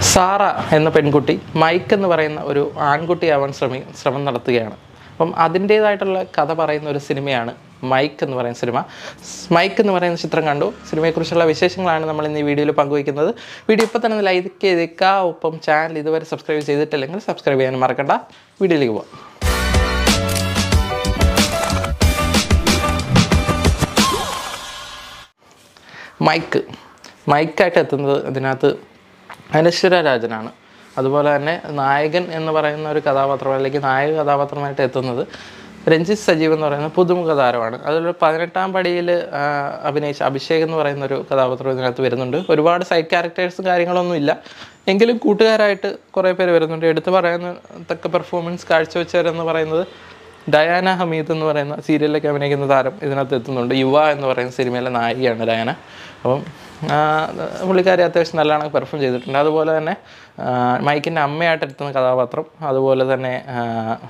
Sara എന്ന പെൺകുട്ടി mic എന്ന് പറയുന്ന ഒരു ആൺകുട്ടിയാവാൻ ശ്രമി ശ്രമം നടത്തുകയാണ് അപ്പം അതിൻ്റേതായിട്ടുള്ള കഥ പറയുന്ന ഒരു സിനിമയാണ് മൈക്ക് എന്ന് പറയുന്ന സിനിമ സ് മൈക്ക് എന്ന് പറയുന്ന ചിത്രം കണ്ടു സിനിമയെക്കുറിച്ചുള്ള വിശേഷങ്ങളാണ് നമ്മൾ ഇന്ന് ഈ വീഡിയോയിൽ പങ്കുവയ്ക്കുന്നത് വീഡിയോ ഇപ്പോൾ തന്നെ ലൈക്ക് ചെയ്തേക്കുക ഒപ്പം ചാനൽ ഇതുവരെ സബ്സ്ക്രൈബ് ചെയ്തിട്ടില്ലെങ്കിൽ സബ്സ്ക്രൈബ് ചെയ്യാൻ മറക്കണ്ട വീഡിയോയിലേക്ക് പോവാം മൈക്ക് മൈക്കായിട്ട് എത്തുന്നത് ഇതിനകത്ത് അനശ്വര രാജനാണ് അതുപോലെ തന്നെ നായകൻ എന്ന് പറയുന്ന ഒരു കഥാപാത്രം അല്ലെങ്കിൽ നായക കഥാപാത്രമായിട്ട് എത്തുന്നത് രഞ്ജിത്ത് സജീവ് എന്ന് പറയുന്ന പുതുമുഖ താരമാണ് അതിലൊരു പതിനെട്ടാം പടിയിൽ അഭിനയിച്ച അഭിഷേക് എന്ന് പറയുന്ന ഒരു കഥാപാത്രം ഇതിനകത്ത് വരുന്നുണ്ട് ഒരുപാട് സൈഡ് ക്യാരക്ടേഴ്സും കാര്യങ്ങളൊന്നും ഇല്ല എങ്കിലും കൂട്ടുകാരായിട്ട് കുറേ പേര് വരുന്നുണ്ട് എടുത്തു പറയുന്ന തക്ക പെർഫോമൻസ് കാഴ്ചവെച്ചവരെന്ന് പറയുന്നത് ഡയാന ഹമീദ് എന്ന് പറയുന്ന സീരിയലിലൊക്കെ അഭിനയിക്കുന്ന താരം ഇതിനകത്ത് എത്തുന്നുണ്ട് യുവ എന്ന് പറയുന്ന സിനിമയിലെ നായികയാണ് ഡയാന അപ്പം ആ, പുള്ളിക്കാരി അത്യാവശ്യം നല്ലോണം പെർഫോം ചെയ്തിട്ടുണ്ട് അതുപോലെ തന്നെ ആ, മൈക്കിൻ്റെ അമ്മയായിട്ട് എത്തുന്ന കഥാപാത്രം അതുപോലെ തന്നെ ആ,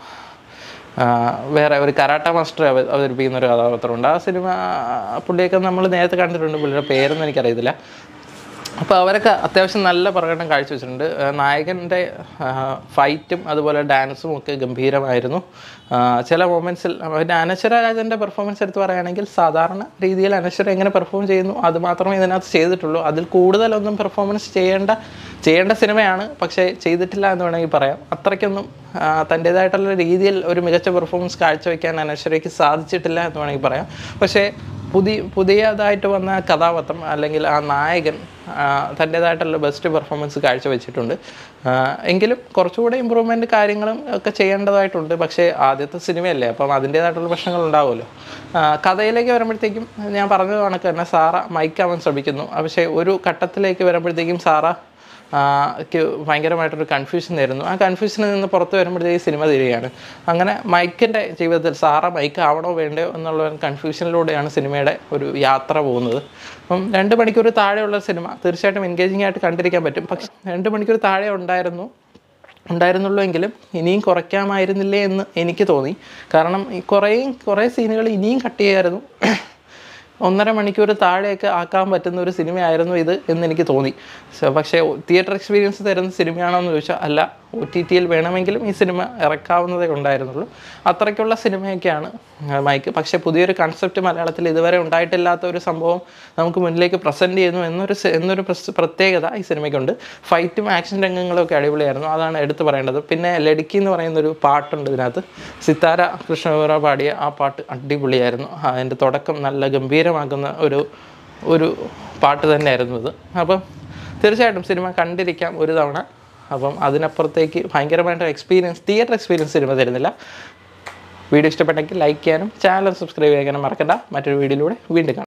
ആ, വേറെ ഒരു കരാട്ട മാസ്റ്റർ അവ അവതരിപ്പിക്കുന്ന ഒരു കഥാപാത്രമുണ്ട് ആ സിനിമ പുള്ളിയൊക്കെ നമ്മൾ നേരത്തെ കണ്ടിട്ടുണ്ട് പുള്ളിയുടെ പേരൊന്നും എനിക്കറിയത്തില്ല അപ്പോൾ അവരൊക്കെ അത്യാവശ്യം നല്ല പ്രകടനം കാഴ്ചവെച്ചിട്ടുണ്ട് ആ, നായകൻ്റെ ഫൈറ്റും അതുപോലെ ഡാൻസും ഒക്കെ ഗംഭീരമായിരുന്നു ആ, ചില മൊമെൻറ്റ്സിൽ പിന്നെ അനശ്വര രാജൻ്റെ പെർഫോമൻസ് എടുത്ത് പറയുകയാണെങ്കിൽ സാധാരണ രീതിയിൽ അനശ്വര എങ്ങനെ പെർഫോം ചെയ്യുന്നു അത് മാത്രമേ ഇതിനകത്ത് ചെയ്തിട്ടുള്ളൂ അതിൽ കൂടുതലൊന്നും പെർഫോമൻസ് ചെയ്യേണ്ട ചെയ്യേണ്ട സിനിമയാണ് പക്ഷേ ചെയ്തിട്ടില്ല എന്ന് വേണമെങ്കിൽ പറയാം അത്രയ്ക്കൊന്നും ആ, തൻ്റേതായിട്ടുള്ള രീതിയിൽ ഒരു മികച്ച പെർഫോമൻസ് കാഴ്ചവെക്കാൻ അനശ്വരയ്ക്ക് സാധിച്ചിട്ടില്ല എന്ന് വേണമെങ്കിൽ പറയാം പക്ഷേ പുതിയ പുതിയതായിട്ട് വന്ന കഥാപാത്രം അല്ലെങ്കിൽ ആ നായകൻ ആ, തൻ്റേതായിട്ടുള്ള ബെസ്റ്റ് പെർഫോമൻസ് കാഴ്ചവെച്ചിട്ടുണ്ട് ആ, എങ്കിലും കുറച്ചുകൂടെ ഇമ്പ്രൂവ്മെൻറ്റ് കാര്യങ്ങളും ഒക്കെ ചെയ്യേണ്ടതായിട്ടുണ്ട് പക്ഷേ ആദ്യത്തെ സിനിമയല്ലേ അപ്പം അതിൻ്റേതായിട്ടുള്ള പ്രശ്നങ്ങൾ ഉണ്ടാവുമല്ലോ ആ, കഥയിലേക്ക് വരുമ്പോഴത്തേക്കും ഞാൻ പറഞ്ഞത് കണക്ക് തന്നെ സാറ മൈക്കാവാൻ ശ്രമിക്കുന്നു പക്ഷേ ഒരു ഘട്ടത്തിലേക്ക് വരുമ്പോഴത്തേക്കും സാറ ആ, ക്ക് ഭയങ്കരമായിട്ടൊരു കൺഫ്യൂഷൻ ആയിരുന്നു ആ കൺഫ്യൂഷനിൽ നിന്ന് പുറത്ത് വരുമ്പോഴത്തേക്ക് സിനിമ തീരുകയാണ് അങ്ങനെ മൈക്കിൻ്റെ ജീവിതത്തിൽ സാറ മൈക്ക് ആവണോ വേണ്ടയോ എന്നുള്ള ഒരു കൺഫ്യൂഷനിലൂടെയാണ് സിനിമയുടെ ഒരു യാത്ര പോകുന്നത് അപ്പം രണ്ട് മണിക്കൂർ താഴെയുള്ള സിനിമ തീർച്ചയായിട്ടും എൻഗേജിംഗ് ആയിട്ട് കണ്ടിരിക്കാൻ പറ്റും പക്ഷെ രണ്ട് മണിക്കൂർ താഴെ ഉണ്ടായിരുന്നു ഉണ്ടായിരുന്നുള്ളൂ എങ്കിലും ഇനിയും കുറയ്ക്കാമായിരുന്നില്ലേ എന്ന് എനിക്ക് തോന്നി കാരണം ഈ കുറേ കുറേ സീനുകൾ ഇനിയും കട്ട് ചെയ്യായിരുന്നു ഒന്നര മണിക്കൂർ താഴെയൊക്കെ ആക്കാൻ പറ്റുന്ന ഒരു സിനിമയായിരുന്നു ഇത് എന്ന് എനിക്ക് തോന്നി സോ, പക്ഷേ തിയേറ്റർ എക്സ്പീരിയൻസ് തരുന്ന സിനിമയാണോ എന്ന് ചോദിച്ചാൽ അല്ല ഒ ടി ടിയിൽ വേണമെങ്കിലും ഈ സിനിമ ഇറക്കാവുന്നതേ ഉണ്ടായിരുന്നുള്ളൂ അത്രയ്ക്കുള്ള സിനിമയൊക്കെയാണ് ആ, മൈക്ക് പക്ഷേ പുതിയൊരു കൺസെപ്റ്റ് മലയാളത്തിൽ ഇതുവരെ ഉണ്ടായിട്ടില്ലാത്ത ഒരു സംഭവം നമുക്ക് മുന്നിലേക്ക് പ്രസൻറ്റ് ചെയ്യുന്നു എന്നൊരു സി- എന്നൊരു പ്രസ്- പ്രത്യേകത ഈ സിനിമയ്ക്കുണ്ട് ഫൈറ്റും ആക്ഷൻ രംഗങ്ങളും ഒക്കെ അടിപൊളിയായിരുന്നു അതാണ് എടുത്തു പറയേണ്ടത് പിന്നെ ലടുക്കി എന്ന് പറയുന്ന ഒരു പാട്ടുണ്ട് ഇതിനകത്ത് സിത്താര കൃഷ്ണകുമാർ പാടിയ ആ പാട്ട് അടിപൊളിയായിരുന്നു അതിൻ്റെ തുടക്കം നല്ല ഗംഭീരമാക്കുന്ന ഒരു ഒരു പാട്ട് തന്നെയായിരുന്നു ഇത് അപ്പം തീർച്ചയായിട്ടും സിനിമ കണ്ടിരിക്കാം ഒരു തവണ അപ്പം അതിനപ്പുറത്തേക്ക് ഭയങ്കരമായിട്ട് എക്സ്പീരിയൻസ് തിയേറ്റർ എക്സ്പീരിയൻസ് സിനിമ തരുന്നില്ല വീഡിയോ ഇഷ്ടപ്പെട്ടെങ്കിൽ ലൈക്ക് ചെയ്യാനും ചാനൽ സബ്സ്ക്രൈബ് ചെയ്യാനും മറക്കണ്ട മറ്റൊരു വീഡിയോയിലൂടെ വീണ്ടും കാണാം